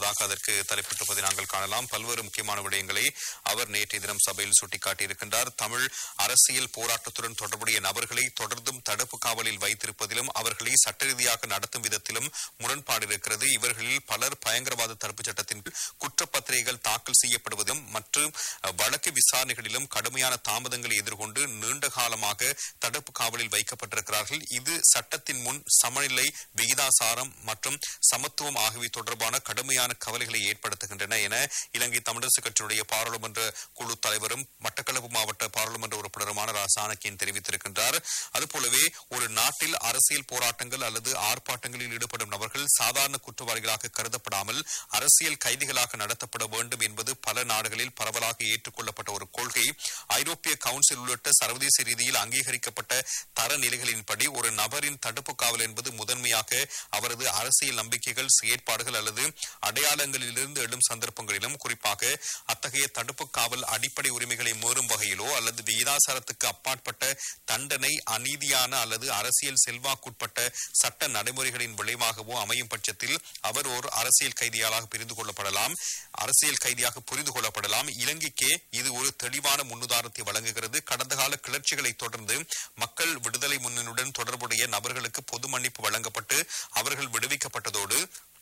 என்பதாக அதற்கு தலைப்பிட்டிருப்பதை நாங்கள் காணலாம் பல்வேறு முக்கியமான விடயங்களை அவர் நேற்றைய தினம் சபையில் சுட்டிக்காட்டியிருக்கின்றார் தமிழ் அரசியல் போராட்டத்துடன் தொடர்புடைய நபர்களை தொடர்ந்தும் தடுப்பு காவலில் வைத்திருப்பதிலும் அவர்களை சட்ட ரீதியாக நடத்தும் விதத்திலும் முரண்பாடு இருக்கிறது இவர்களில் பலர் பயங்கரவாத தடுப்புச் சட்டத்தின் கீழ் குற்றப்பத்திரிகைகள் தாக்கல் செய்யப்படுவதும் மற்றும் அஹ், வழக்கு விசாரணைகளிலும் கடுமையான தாமதங்களை எதிர்கொண்டு நீண்ட காலமாக தடுப்பு காவலில் வைக்கப்பட்டிருக்கிறார்கள் இது சட்டத்தின் முன் சமநிலை விகிதாசாரம் மற்றும் சமத்துவம் ஆகியவை தொடர்பான கடுமையான கவலைகளை ஏற்படுத்துகின்றன என இலங்கை தமிழரசு கட்சியுடைய பாராளுமன்ற குழு தலைவரும் மட்டக்களப்பு மாவட்ட பாராளுமன்ற உறுப்பினருமான ரா சாணக்கியன் தெரிவித்திருக்கின்றார் அதுபோலவே ஒரு நாட்டில் அரசியல் போராட்டங்கள் அல்லது ஆர்ப்பாட்டங்களில் ஈடுபடும் நபர்கள் சாதாரண குற்றவாளிகளாக கருதப்படாமல் அரசியல் கைதிகளாக நடத்தப்பட வேண்டும் என்பது பல நாடுகளில் பரவலாக ஏற்றுக்கொள்ளப்பட்ட ஒரு கொள்கை ஐரோப்பிய கவுன்சில் உள்ளிட்ட சர்வதேச ரீதியில் அங்கீகரிக்கப்பட்ட தரநிலைகளின்படி ஒரு நபரின் தடுப்பு காவல் என்பது முதன்மையாக அவரது அரசியல் நம்பிக்கைகள் செயற்பாடுகள் அல்லது அடையாளங்களிலிருந்து எழும் சந்தர்ப்பங்களிலும் குறிப்பாக அத்தகைய தடுப்பு காவல் அடிப்படை உரிமைகளை மீறும் வகையிலோ அல்லது விகிதாசாரத்துக்கு அப்பாற்பட்ட தண்டனை அநீதியான அல்லது அரசியல் செல்வாக்குட்பட்ட சட்ட நடைமுறைகளின் விளைவாகவோ அமையும் பட்சத்தில் அவர் ஒரு அரசியல் கைதியாளாக பிரிந்து கொள்ளப்படலாம் அரசியல் கைதியாக புரிந்து கொள்ளப்படலாம் இலங்கைக்கே இது ஒரு தெளிவான முன்னுதாரணத்தை வழங்குகிறது கடந்த கால கிளர்ச்சிகளை தொடர்ந்து மக்கள் விடுதலை முன்னணியுடன் தொடர்புடைய நபர்களுக்கு பொது மன்னிப்பு வழங்கப்பட்டு அவர்கள் விடுவிக்கப்பட்டதோடு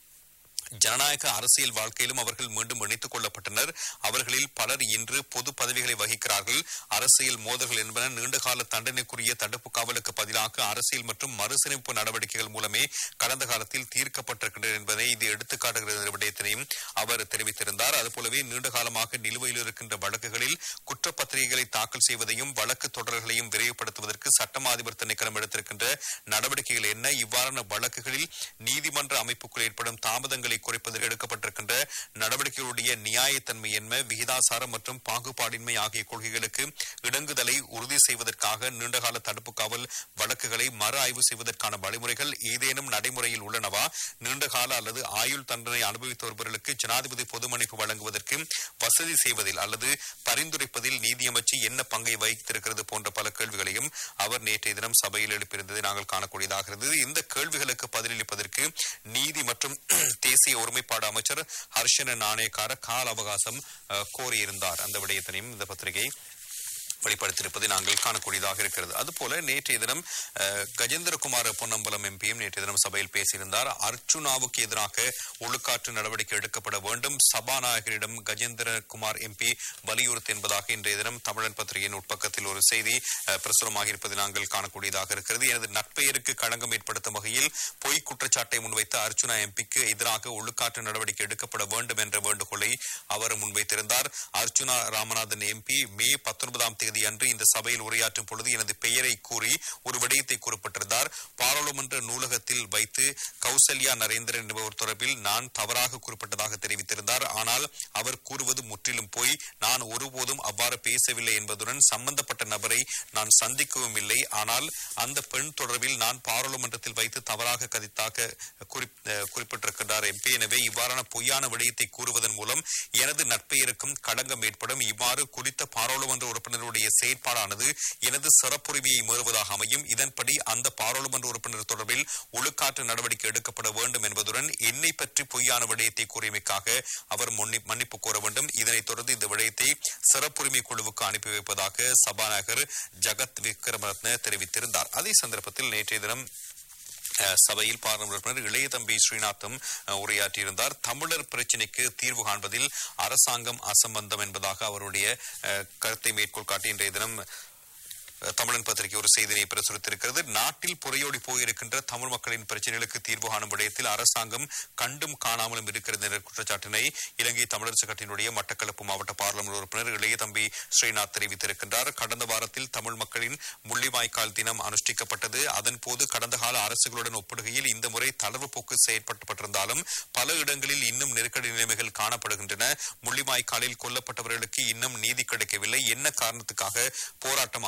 ஜனநாயக அரசியல் வாழ்க்கையிலும் அவர்கள் மீண்டும் இணைத்துக் கொள்ளப்பட்டனர் அவர்களில் பலர் இன்று பொது பதவிகளை வகிக்கிறார்கள் அரசியல் மோதல்கள் என்பன நீண்டகால தண்டனைக்குரிய தடுப்பு காவலுக்கு பதிலாக அரசியல் மற்றும் மறுசீரமைப்பு நடவடிக்கைகள் மூலமே கடந்த காலத்தில் தீர்க்கப்பட்டிருக்கின்றன என்பதை இது எடுத்துக்காட்டுகிறது என்ற விடயத்தினையும் அவர் தெரிவித்திருந்தார் அதுபோலவே நீண்ட காலமாக நிலுவையில் இருக்கின்ற வழக்குகளில் குற்றப்பத்திரிகைகளை தாக்கல் செய்வதையும் வழக்கு தொடர்களையும் விரைவுபடுத்துவதற்கு சட்டமா அதிபர் திணைக்களம் எடுத்திருக்கின்ற நடவடிக்கைகள் என்ன இவ்வாறான வழக்குகளில் நீதிமன்ற அமைப்புக்குள் ஏற்படும் தாமதங்களை குறைப்பதற்கு எடுக்கப்பட்டிருக்கின்ற நடவடிக்கைகளுடைய நியாயத்தன்மை என்ன விகிதாசாரம் மற்றும் பாகுபாடின்மை ஆகிய கொள்கைகளுக்கு இடங்குதலை உறுதி செய்வதற்காக நீண்டகால தடுப்பு காவல் வழக்குகளை மறு ஆய்வு செய்வதற்கான வழிமுறைகள் ஏதேனும் நடைமுறையில் உள்ளனவா நீண்டகால அல்லது ஆயுள் தண்டனை அனுபவித்த ஒருவர்களுக்கு ஜனாதிபதி பொது மன்னிப்பு வழங்குவதற்கு வசதி செய்வதில் அல்லது பரிந்துரைப்பதில் நீதியமைச்சு என்ன பங்கை வகித்திருக்கிறது போன்ற பல கேள்விகளையும் அவர் நேற்றைய தினம் சபையில் எழுப்பியிருந்ததை நாங்கள் காணக்கூடியதாக இருந்தது இந்த கேள்விகளுக்கு பதிலளிப்பதற்கு நீதி மற்றும் தேசிய ஒருமைப்பாடு அமைச்சர் ஹர்ஷன நாணயக்கார கால அவகாசம் அஹ், கோரியிருந்தார் அந்த விடயத்தினையும் இந்த பத்திரிகை வெளிப்படுத்தியிருப்பதை நாங்கள் காணக்கூடியதாக இருக்கிறது அதுபோல நேற்றைய தினம் அஹ், கஜேந்திரகுமார் பொன்னம்பலம் எம்பியும் நேற்றைய தினம் சபையில் பேசியிருந்தார் அர்ச்சுனாவுக்கு எதிராக ஒழுக்காற்று நடவடிக்கை எடுக்கப்பட வேண்டும் சபாநாயகரிடம் கஜேந்திரகுமார் எம்பி வலியுறுத்தி என்பதாக இன்றைய தினம் தமிழன் பத்திரிகையின் உட்பக்கத்தில் ஒரு செய்தி அஹ், பிரசுரமாக இருப்பதை நாங்கள் காணக்கூடியதாக இருக்கிறது எனது நட்பெயருக்கு களங்கம் ஏற்படுத்தும் வகையில் பொய் குற்றச்சாட்டை முன்வைத்த அர்ச்சுனா எம்பிக்கு எதிராக ஒழுக்காற்று நடவடிக்கை எடுக்கப்பட வேண்டும் என்ற வேண்டுகோளை அவர் முன்வைத்திருந்தார் அர்ச்சுனா ராமநாதன் எம்பி மே பத்தொன்பதாம் தேதி அன்று இந்த சபையில் உரையாற்றும் பொழுது எனது பெயரை கூறி ஒரு விடயத்தை குறிப்பிட்டிருந்தார் பாராளுமன்ற நூலகத்தில் வைத்து கௌசல்யா நரேந்திரன் என்பவர் தொடர்பில் நான் தவறாக குறிப்பிட்டதாக தெரிவித்திருந்தார் ஆனால் அவர் கூறுவது முற்றிலும் போய் நான் ஒருபோதும் அவ்வாறு பேசவில்லை என்பதுடன் சம்பந்தப்பட்ட நபரை நான் சந்திக்கவும் இல்லை ஆனால் அந்த பெண் தொடர்பில் நான் பாராளுமன்றத்தில் வைத்து தவறாக கதித்தாக குறிப்- அஹ் குறிப்பிட்டிருக்கின்றார் எம்பி எனவே இவ்வாறான பொய்யான விடயத்தை கூறுவதன் மூலம் எனது நட்பெயருக்கும் களங்கம் ஏற்படும் இவ்வாறு குறித்த பாராளுமன்ற உறுப்பினருடைய செயற்பாடானது எனது சிறப்புரிமையை மீறுவதாக அமையும் இதன்படி அந்த பாராளுமன்ற உறுப்பினர் தொடர்பில் ஒழுக்காற்று நடவடிக்கை எடுக்கப்பட வேண்டும் என்பதுடன் என்னை பற்றி பொய்யான விடயத்தை கூறியமைக்காக அவர் முன்னி- மன்னிப்பு கோர வேண்டும் இதனைத் தொடர்ந்து இந்த விடயத்தை சிறப்புரிமை குழுவுக்கு அனுப்பி வைப்பதாக சபாநாயகர் ஜகத் விக்ரமரத்ன தெரிவித்திருந்தார் அதே சந்தர்ப்பத்தில் நேற்றைய தினம் அஹ், சபையில் பாராளுமன்ற உறுப்பினர் இளைய தம்பி ஸ்ரீநாத்தும் அஹ், உரையாற்றியிருந்தார் தமிழர் பிரச்சினைக்கு தீர்வு காண்பதில் அரசாங்கம் அசம்பந்தம் என்பதாக அவருடைய அஹ், கருத்தை மேற்கோள் காட்டி இன்றைய தினம் அஹ், தமிழன் பத்திரிகை ஒரு செய்தியை பிரசுரித்திருக்கிறது நாட்டில் புறையோடி போயிருக்கின்ற தமிழ் மக்களின் பிரச்சனைகளுக்கு தீர்வு காணும் விடயத்தில் அரசாங்கம் கண்டும் காணாமலும் இருக்கிறது என்ற குற்றச்சாட்டினை இலங்கை தமிழரசு கட்சியினுடைய மட்டக்களப்பு மாவட்ட பாராளுமன்ற உறுப்பினர் இளைய தம்பி ஸ்ரீநாத் தெரிவித்திருக்கின்றார் கடந்த வாரத்தில் தமிழ் மக்களின் முள்ளிவாய்க்கால் தினம் அனுஷ்டிக்கப்பட்டது அதன் போது கடந்த கால அரசுகளுடன் ஒப்பிடுகையில் இந்த முறை தளர்வு போக்கு செயற்பட்டிருந்தாலும் பல இடங்களில் இன்னும் நெருக்கடி நிலைமைகள் காணப்படுகின்றன முள்ளிவாய்க்காலில் கொல்லப்பட்டவர்களுக்கு இன்னும் நீதி கிடைக்கவில்லை என்ன காரணத்துக்காக போராட்டம் ஆரம்பிக்கப்பட்டது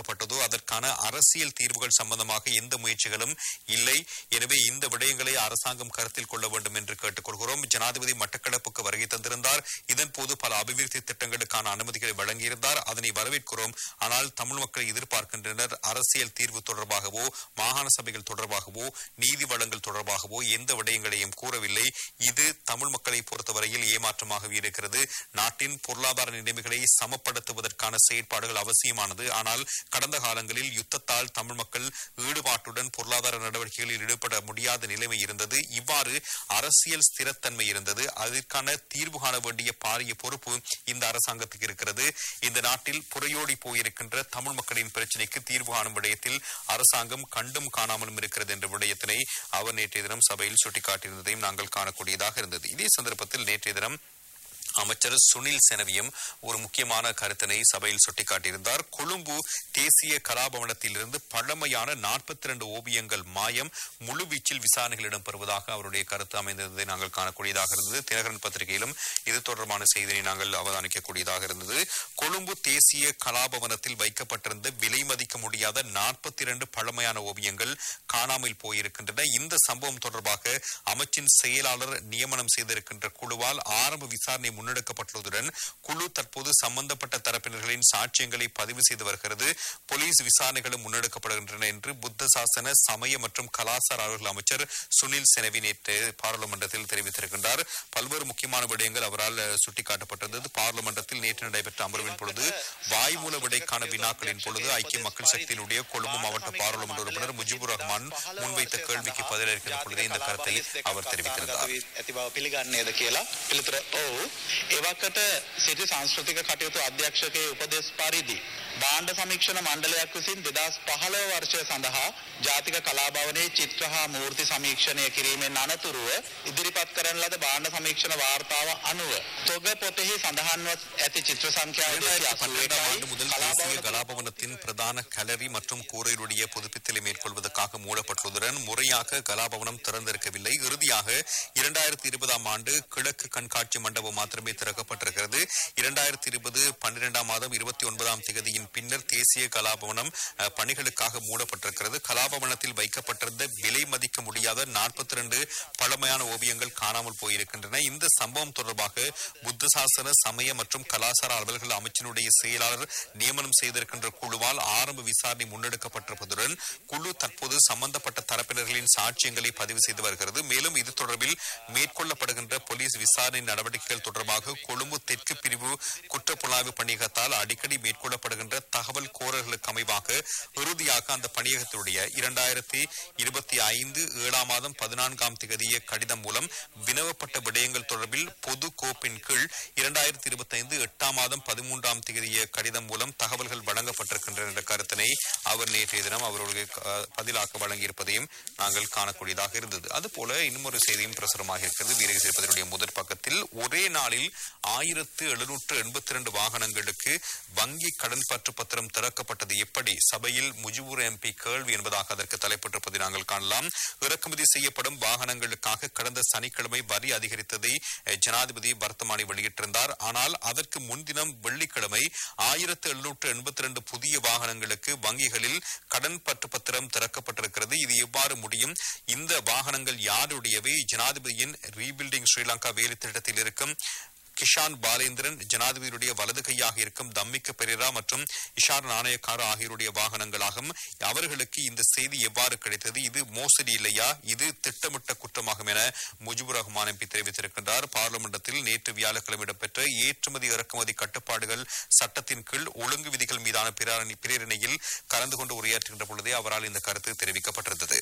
முன்னெடுக்கப்பட்டதோ அதற்கான அரசியல் தீர்வுகள் சம்பந்தமாக எந்த முயற்சிகளும் இல்லை எனவே இந்த விடயங்களை அரசாங்கம் கருத்தில் கொள்ள வேண்டும் என்று கேட்டுக்கொள்கிறோம் ஜனாதிபதி மட்டக்களப்புக்கு வருகை தந்திருந்தார் இதன் போது பல அபிவிருத்தி திட்டங்களுக்கான அனுமதிகளை வழங்கியிருந்தார் அதனை வரவேற்கிறோம் ஆனால் தமிழ் மக்கள் எதிர்பார்க்கின்றனர் அரசியல் தீர்வு தொடர்பாகவோ மாகாண சபைகள் தொடர்பாகவோ நீதி வழங்கல் தொடர்பாகவோ எந்த விடயங்களையும் கூறவில்லை இது தமிழ் மக்களை பொறுத்தவரையில் ஏமாற்றமாகவே இருக்கிறது நாட்டின் பொருளாதார நிலைமைகளை சமப்படுத்துவதற்கான செயற்பாடுகள் அவசியமானது ஆனால் கடந்த காலங்களில் யுத்தத்தால் தமிழ் மக்கள் ஈடுபாட்டுடன் பொருளாதார நடவடிக்கைகளில் ஈடுபட முடியாத நிலைமை இருந்தது இவ்வாறு அரசியல் ஸ்திரத்தன்மை இருந்தது அதற்கான தீர்வு காண வேண்டிய பாரிய பொறுப்பு இந்த அரசாங்கத்துக்கு இருக்கிறது இந்த நாட்டில் புறையோடி போயிருக்கின்ற தமிழ் மக்களின் பிரச்சினைக்கு தீர்வு காணும் விடயத்தில் அரசாங்கம் கண்டும் காணாமலும் இருக்கிறது என்ற விடயத்தினை அவர் நேற்றைய தினம் சபையில் சுட்டிக்காட்டியிருந்ததையும் நாங்கள் காணக்கூடியதாக இருந்தது இதே சந்தர்ப்பத்தில் நேற்றைய தினம் அமைச்சர் சுனில் செனவியும் ஒரு முக்கியமான கருத்தினை சபையில் சுட்டிக்காட்டியிருந்தார் கொழும்பு தேசிய கலாபவனத்திலிருந்து பழமையான நாற்பத்தி இரண்டு ஓவியங்கள் மாயம் முழுவீச்சில் விசாரணைகள் இடம்பெறுவதாக அவருடைய கருத்து அமைந்திருந்ததை நாங்கள் காணக்கூடியதாக இருந்தது தினகரன் பத்திரிகையிலும் இது தொடர்பான செய்தியை நாங்கள் அவதானிக்கக்கூடியதாக இருந்தது கொழும்பு தேசிய கலாபவனத்தில் வைக்கப்பட்டிருந்த விலை மதிக்க முடியாத நாற்பத்தி இரண்டு பழமையான ஓவியங்கள் காணாமல் போயிருக்கின்றன இந்த சம்பவம் தொடர்பாக அமைச்சின் செயலாளர் நியமனம் செய்திருக்கின்ற குழுவால் ஆரம்ப விசாரணை முன்னெடுக்கப்பட்டுள்ளதுடன் குழு தற்போது சம்பந்தப்பட்ட தரப்பினர்களின் சாட்சியங்களை பதிவு செய்து வருகிறது போலீஸ் விசாரணைகளும் முன்னெடுக்கப்படுகின்றன என்று புத்த சாசன சமய மற்றும் கலாச்சார அலுவலக அமைச்சர் சுனில் செனவி நேற்று பாராளுமன்றத்தில் தெரிவித்திருக்கின்றார் பல்வேறு முக்கியமான விடயங்கள் அவரால் அஹ், சுட்டிக்காட்டப்பட்டிருந்தது பாராளுமன்றத்தில் நேற்று நடைபெற்ற அமர்வின் பொழுது வாய்மூல விடைக்கான வினாக்களின் பொழுது ஐக்கிய மக்கள் சக்தியினுடைய கொழும்பு மாவட்ட பாராளுமன்ற உறுப்பினர் முஜிபுர் ரஹ்மான் முன்வைத்த கேள்விக்கு பதிலளிக்கிற பொழுதே இந்த கருத்தை அவர் தெரிவித்திருந்தார் ඇති බව පිළිගන්නේද කියලා පිළිතුර ඔව් එවකට සිටි සංස්කෘතික කටයුතු අධ්‍යක්ෂකයේ උපදෙස් පරිදි භාණ්ඩ සමීක්ෂණ මණ්ඩලයක් විසින් 2015 වර්ෂය සඳහා ජාතික කලාභවනයේ චිත්‍ර හා මූර්ති සමීක්ෂණය කිරීමෙන් අනතුරුව ඉදිරිපත් කරන ලද භාණ්ඩ සමීක්ෂණ වාර්තාව අනුව තොග පොතෙහි සඳහන්ව ඇති චිත්‍ර සංඛ්‍යාව இரண்டாயிரத்தி பன்னிரெண்டாம் ஆண்டு 281යි முதல் தேசிய கலாபவனத்தின் பிரதான கலரி மற்றும் கூரையுடைய புதுப்பித்தலை மேற்கொள்வதற்காக மூடப்பட்டுள்ளதுடன் முறையாக கலாபவனம் திறந்திருக்கவில்லை இறுதியாக இரண்டாயிரத்தி இருபதாம் ஆண்டு கிழக்கு கண்காட்சி மண்டபம் மாத்திரமே திறக்கப்பட்டிருக்கிறது இரண்டாயிரத்தி இருபது பன்னிரெண்டாம் மாதம் இருபத்தி ஒன்பதாம் தேதியின் பின்னர் தேசிய கலாபவனம் அஹ், பணிகளுக்காக மூடப்பட்டிருக்கிறது கலாபவனத்தில் வைக்கப்பட்டிருந்த விலை மதிக்க முடியாத நாற்பத்தி ரெண்டு பழமையான ஓவியங்கள் காணாமல் போயிருக்கின்றன இந்த சம்பவம் தொடர்பாக புத்த சாசன சமய மற்றும் கலாச்சார அலுவல்கள் அமைச்சினுடைய செயலாளர் நியமனம் செய்திருக்கின்ற குழுவால் ஆரம்ப விசாரணை முன்னெடுக்கப்பட்டிருப்பதுடன் குழு தற்போது சம்பந்தப்பட்ட தரப்பினர்களின் சாட்சியங்களை பதிவு செய்து வருகிறது மேலும் இது தொடர்பில் மேற்கொள்ளப்படுகின்ற போலீஸ் விசாரணை நடவடிக்கைகள் தொடர்பாக கொழும்பு தெற்கு பிரிவு குற்றப்புலனாய்வு பணியகத்தால் அடிக்கடி மேற்கொள்ளப்படுகின்ற தகவல் கோரல்களுக்கு அமைவாக இறுதியாக அந்த பணியகத்தினுடைய இரண்டாயிரத்தி இருபத்தி ஐந்து ஏழாம் மாதம் பதினான்காம் திகதிய கடிதம் மூலம் வினவப்பட்ட விடயங்கள் தொடர்பில் பொது கோப்பின் கீழ் இரண்டாயிரத்தி இருபத்தி ஐந்து எட்டாம் மாதம் பதிமூன்றாம் தேதிய கடிதம் மூலம் தகவல்கள் வழங்கப்பட்டிருக்கின்றன என்ற கருத்தினை அவர் நேற்றைய தினம் அவருடைய அஹ், பதிலாக வழங்கியிருப்பதையும் நாங்கள் காணக்கூடியதாக இருந்தது அதுபோல இன்னும் ஒரு செய்தியும் பிரசுரமாக இருக்கிறது வீரக சேர்ப்பதனுடைய முதற் பக்கத்தில் ஒரே நாளில் ஆயிரத்து எழுநூற்று எண்பத்தி இரண்டு வாகனங்களுக்கு வங்கி கடன் பற்று பத்திரம் திறக்கப்பட்டது எப்படி சபையில் முஜிபுர் எம்பி கேள்வி என்பதாக அதற்கு தலைப்பட்டிருப்பதை நாங்கள் காணலாம் இறக்குமதி செய்யப்படும் வாகனங்களுக்காக கடந்த சனிக்கிழமை வரி அதிகரித்ததை அஹ், ஜனாதிபதி வர்த்தமானி வெளியிட்டிருந்தார் ஆனால் அதற்கு முன்தினம் வெள்ளிக்கிழமை ஆயிரத்து எழுநூற்று எண்பத்தி இரண்டு புதிய வாகனங்களுக்கு வங்கிகளில் கடன் பற்று பத்திரம் திறக்கப்பட்டிருக்கிறது இது எவ்வாறு முடியும் இந்த வாகனங்கள் யாருடையவை ஜனாதிபதியின் ரீபில்டிங் ஸ்ரீலங்கா வேலை திட்டத்தில் இருக்கும் கிஷான் பாலேந்திரன் ஜனாதிபதியுடைய வலது கையாக இருக்கும் தம்மிக்க பெரேரா மற்றும் இஷார் நாணயக்கார ஆகியோருடைய வாகனங்களாகும் அவர்களுக்கு இந்த செய்தி எவ்வாறு கிடைத்தது இது மோசடி இல்லையா இது திட்டமிட்ட குற்றமாகும் என முஜிபுர் ரஹ்மான் எம்பி தெரிவித்திருக்கின்றார் பார்லிமெண்டத்தில் நேற்று வியாழக்கிழமை இடம்பெற்ற ஏற்றுமதி இறக்குமதி கட்டுப்பாடுகள் சட்டத்தின் கீழ் ஒழுங்கு விதிகள் மீதான பிரேரணை- பிரேரணையில் கலந்து கொண்டு உரையாற்றுகின்ற பொழுதே அவரால் இந்த கருத்து தெரிவிக்கப்பட்டிருந்தது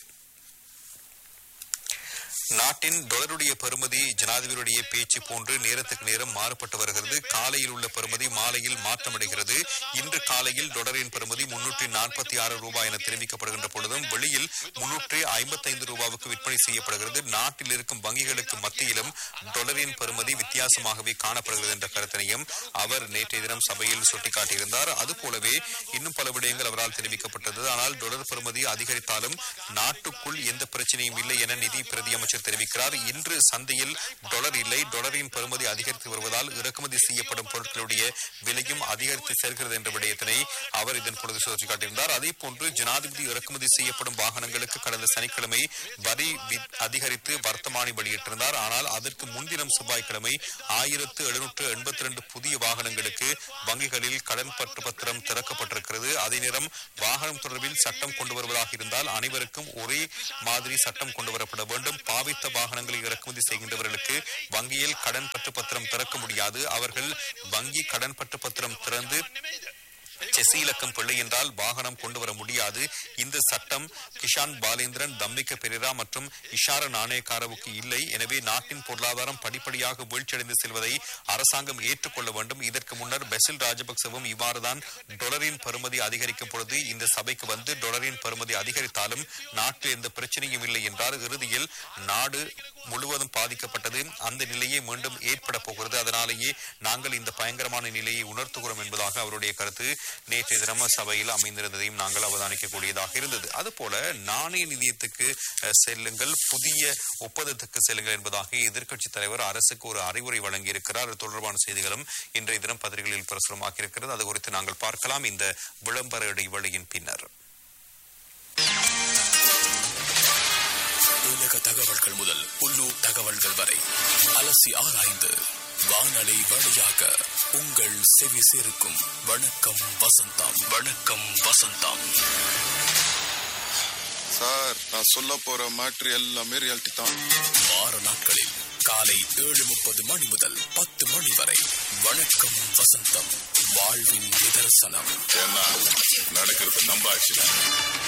நாட்டின் டொலருடைய பெறுமதி ஜனாதிபதியுடைய பேச்சு போன்று நேரத்துக்கு நேரம் மாறுபட்டு வருகிறது காலையில் உள்ள பெறுமதி மாலையில் மாற்றமடைகிறது இன்று காலையில் டொலரின் பெறுமதி முன்னூற்றி நாற்பத்தி ஆறு ரூபாய் என தெரிவிக்கப்படுகின்ற பொழுதும் வெளியில் முன்னூற்றி ஐம்பத்தைந்து ரூபாவுக்கு விற்பனை செய்யப்படுகிறது நாட்டில் இருக்கும் வங்கிகளுக்கு மத்தியிலும் டொலரின் பெறுமதி வித்தியாசமாகவே காணப்படுகிறது என்ற கருத்தினையும் அவர் நேற்றைய தினம் சபையில் சுட்டிக்காட்டியிருந்தார் அதுபோலவே இன்னும் பல விடயங்கள் அவரால் தெரிவிக்கப்பட்டது ஆனால் டொலர் பெறுமதி அதிகரித்தாலும் நாட்டுக்குள் எந்த பிரச்சனையும் இல்லை என நிதி பிரதி அமைச்சர் அமைச்சர் தெரிவிக்கிறார் இன்று சந்தையில் டொலர் இல்லை டொலரின் பெறுமதி அதிகரித்து வருவதால் இறக்குமதி செய்யப்படும் பொருட்களுடைய விலையும் அதிகரித்து செல்கிறது என்ற விடயத்தினை அவர் இதன் பொழுது சுட்டிக்காட்டியிருந்தார் அதே போன்று ஜனாதிபதி இறக்குமதி செய்யப்படும் வாகனங்களுக்கு கடந்த சனிக்கிழமை வரி வி- அதிகரித்து வர்த்தமானி வெளியிட்டிருந்தார் ஆனால் அதற்கு முன்தினம் செவ்வாய்க்கிழமை ஆயிரத்து எழுநூற்று எண்பத்தி ரெண்டு புதிய வாகனங்களுக்கு வங்கிகளில் கடன் பற்று பத்திரம் திறக்கப்பட்டிருக்கிறது அதே நேரம் வாகனம் தொடர்பில் சட்டம் கொண்டு வருவதாக இருந்தால் அனைவருக்கும் ஒரே மாதிரி சட்டம் கொண்டு வரப்பட வேண்டும் பாவித்த வாகனங்களை இறக்குமதி செய்கின்றவர்களுக்கு வங்கியில் கடன் பற்று பத்திரம் திறக்க முடியாது அவர்கள் வங்கி கடன் பற்று பத்திரம் திறந்து செசி இலக்கம் பிள்ளை என்றால் வாகனம் கொண்டு வர முடியாது இந்த சட்டம் கிஷான் பாலேந்திரன் தம்மிக்க பெரிரா மற்றும் இஷார நாணயக்காரவுக்கு இல்லை எனவே நாட்டின் பொருளாதாரம் படிப்படியாக வீழ்ச்சியடைந்து செல்வதை அரசாங்கம் ஏற்றுக்கொள்ள வேண்டும் இதற்கு முன்னர் பெசில் ராஜபக்சவும் இவ்வாறுதான் டொலரின் பெறுமதி அதிகரிக்கும் பொழுது இந்த சபைக்கு வந்து டொலரின் பெறுமதி அதிகரித்தாலும் நாட்டில் எந்த பிரச்சனையும் இல்லை என்றார் இறுதியில் நாடு முழுவதும் பாதிக்கப்பட்டது அந்த நிலையே மீண்டும் ஏற்பட போகிறது அதனாலேயே நாங்கள் இந்த பயங்கரமான நிலையை உணர்த்துகிறோம் என்பதாக அவருடைய கருத்து நேற்றைய தினம் சபையில் அமைந்திருந்ததையும் நாங்கள் அவதானிக்கக்கூடியதாக இருந்தது அதுபோல நாணய நிதியத்துக்கு அஹ், செல்லுங்கள் புதிய ஒப்பந்தத்துக்கு செல்லுங்கள் என்பதாக எதிர்க்கட்சி தலைவர் அரசுக்கு ஒரு அறிவுரை வழங்கியிருக்கிறார் அது தொடர்பான செய்திகளும் இன்றைய தினம் பத்திரிகைகளில் பிரசுரமாக்கியிருக்கிறது அது குறித்து நாங்கள் பார்க்கலாம் இந்த விளம்பர இடைவெளியின் பின்னர் உலக தகவல்கள் முதல் உள்ளூர் தகவல்கள் வரை அலசி ஆராய்ந்து வானலை வழியாக உங்கள் செவி சேர்க்கும் வணக்கம் வசந்தம் வணக்கம் வசந்தம் சார் நான் சொல்ல போற மேட்ரு எல்லாமே ரியாலிட்டி தான் வார நாட்களில் காலை ஏழு முப்பது மணி முதல் பத்து மணி வரை வணக்கம் வசந்தம் வாழ்வின் நிதர்சனம் ஏன்னா நடக்கிறது நம்ம ஆட்சியில்